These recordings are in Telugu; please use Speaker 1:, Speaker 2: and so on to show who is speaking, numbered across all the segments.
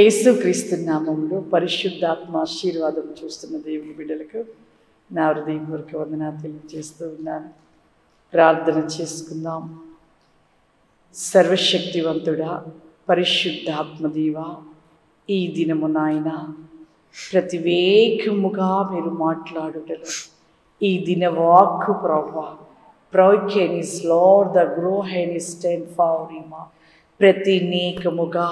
Speaker 1: యేసుక్రీస్తు నామంలో పరిశుద్ధాత్మ ఆశీర్వాదం చూస్తున్న దేవుని బిడ్డలకు నా హృదయపూర్వక వందనా తెలియజేస్తూ ఉన్నాను ప్రార్థన చేసుకుందాం సర్వశక్తివంతుడా పరిశుద్ధాత్మదేవా ఈ దినము నాయన ప్రతివేకముగా మీరు మాట్లాడుటలు ఈ దిన వాక్కు ప్రభా ప్రౌఖ్యనిస్ లార్డ్ ద గ్రో హెనిస్ టెన్ ఫౌరిమా ప్రతి నేకముగా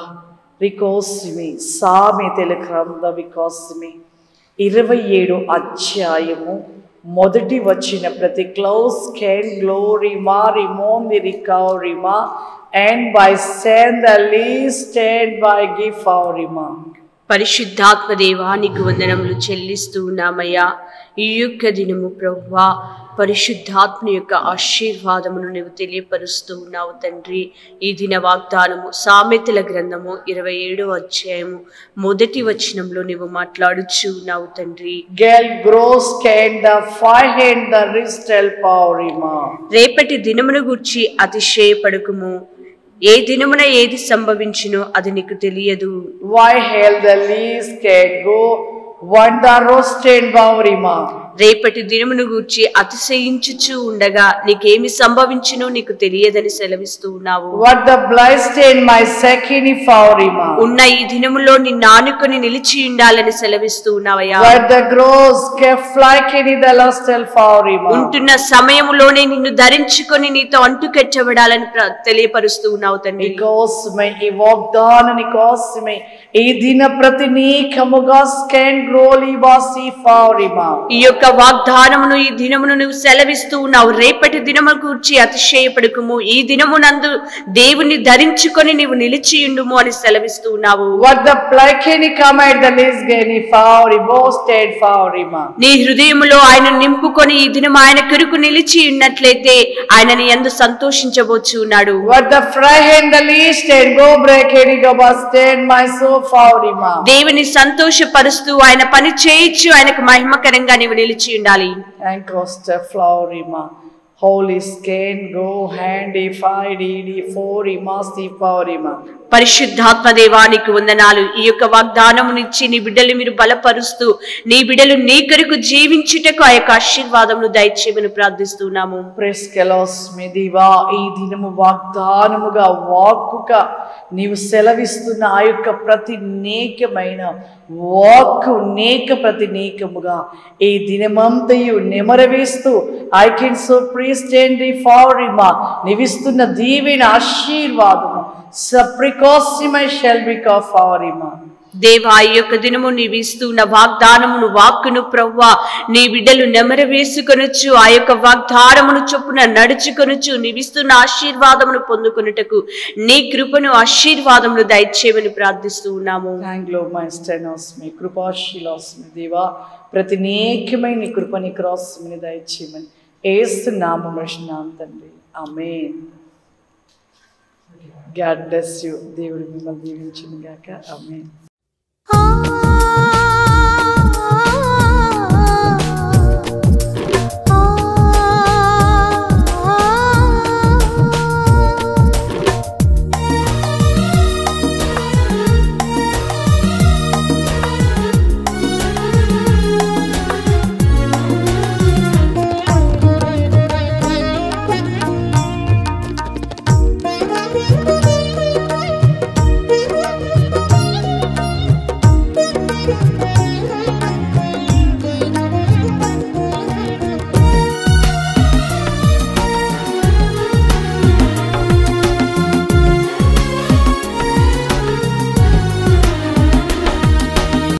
Speaker 1: రికోసిమి సామెతల గ్రంథ వికాసమి ఇరవై ఏడు అధ్యాయము మొదటి వచ్చిన ప్రతి క్లౌస్ కెన్ గ్లోరీ మా రిమోన్ ది రికవరీమా అండ్ బై సెన్ the least and by gift అవరిమా
Speaker 2: పరిశుద్ధాత్మ దేవా నీకు వందనములు చెల్లిస్తూ ఉన్నామయ్యా ఈ యొక్క దినము ప్రభువా పరిశుద్ధాత్మ యొక్క ఆశీర్వాదమును నువ్వు తెలియపరుస్తూ ఉన్నావు తండ్రి ఈ దిన వాగ్దానము సామెతల గ్రంథము ఇరవై ఏడవ అధ్యాయము మొదటి వచనంలో నువ్వు మాట్లాడుచు ఉన్నావు తండ్రి
Speaker 1: Girl grows can the fire hand the wrist help Aurima.
Speaker 2: రేపటి దినమును గూర్చి అతిశయపడకుము ఏ దినమున ఏది సంభవించునో అది నీకు తెలియదు
Speaker 1: Why hell the least can go one the roasted Baurima.
Speaker 2: రేపటి దినమును గూర్చి అతిశయించుచు ఉండగా నీకేమి సంభవించునో నీకు తెలియదని సెలవిస్తూ ఉన్నావు
Speaker 1: What the blessed in my second Faurima.
Speaker 2: ఉన్న ఈ దినములో నిన్ను ఆనుకొని నిలిచి ఉండాలని సెలవిస్తూ ఉన్నావయ్యా
Speaker 1: Where the grows kept like any the last help Faurima.
Speaker 2: ఉంటున్న సమయములోనే నిన్ను ధరించుకొని నీతో అంటుకెట్టబడాలని ప్ర- తెలియపరుస్తూ ఉన్నావు తండ్రి
Speaker 1: నీకోసమే ఈ వాగ్దానాని కోసమే ఈ దిన ప్రతి నీకముగా స్కాన్ గ్రోలీ బాసి ఫారిమా
Speaker 2: ఈ యొక్క వాగ్దానమును ఈ దినమును నువ్వు సెలవిస్తూ ఉన్నావు రేపటి దినము కూర్చి అతిశయపడకుము ఈ దినమునందు దేవుని ధరించుకొని నీవు నిలిచియుండుము అని సెలవిస్తూ ఉన్నావు
Speaker 1: What the plakeni come at the least geni fauri boasted faurima.
Speaker 2: నీ హృదయములో ఆయన నింపుకొని ఈ దినం ఆయన కొరకు నిలిచి ఉన్నట్లయితే ఆయనని ఎందు సంతోషించబోచు ఉన్నాడు
Speaker 1: What the friend the least and go break any go busted my so faurima.
Speaker 2: దేవుని సంతోషపరుస్తూ ఆయన పని చేయొచ్చు ఆయనకు మహిమకరంగా నీవు నిలిచి ఉండాలి
Speaker 1: And costa flaurima. Holy skin go handy five ed faurima si faurima.
Speaker 2: పరిశుద్ధాత్మ దేవానికి వందనాలు ఈ యొక్క వాగ్దానమునిచ్చి నీ బిడ్డలు మీరు బలపరుస్తూ నీ బిడ్డలు నీ కొరకు జీవించుటకు ఆ యొక్క ఆశీర్వాదమును దయచేయమని ప్రార్థిస్తున్నాము
Speaker 1: ప్రెస్కెలోస్ మెదివా ఈ దినము వాగ్దానముగా వాక్కుగా నీవు సెలవిస్తున్న ఆ యొక్క ప్రతి నేకమైన వాక్కు నేక ప్రతి నేకముగా ఈ దినమంతయు నెమరవేస్తూ ఐ కెన్ సో ప్రీస్టెండ్ ఫారిమా నివిస్తున్న దీవెన ఆశీర్వాదము సప్రికాసిమై షెల్బికా ఫారిమా
Speaker 2: దేవా ఈ యొక్క దినము నీవు ఇస్తున్న వాగ్దానమును వాక్కును ప్రవ్వా నీ బిడ్డలు నెమర వేసుకొనొచ్చు ఆ యొక్క వాగ్దానమును చొప్పున నడుచుకొనొచ్చు నీవిస్తున్న ఆశీర్వాదమును పొందుకొనుటకు నీ కృపను ఆశీర్వాదమును దయచేయమని ప్రార్థిస్తూ ఉన్నాము
Speaker 1: థ్యాంక్లో మై స్టెనోస్మి కృపాశీలోస్మి దేవా ప్రతి నేకమైన నీ కృపని క్రాస్మిని దయచేయమని ఏసు నామం తండ్రి ఆమె గాడ్ బ్లెస్ యూ దేవుడు మిమ్మల్ని దీవించును గాక ఆమె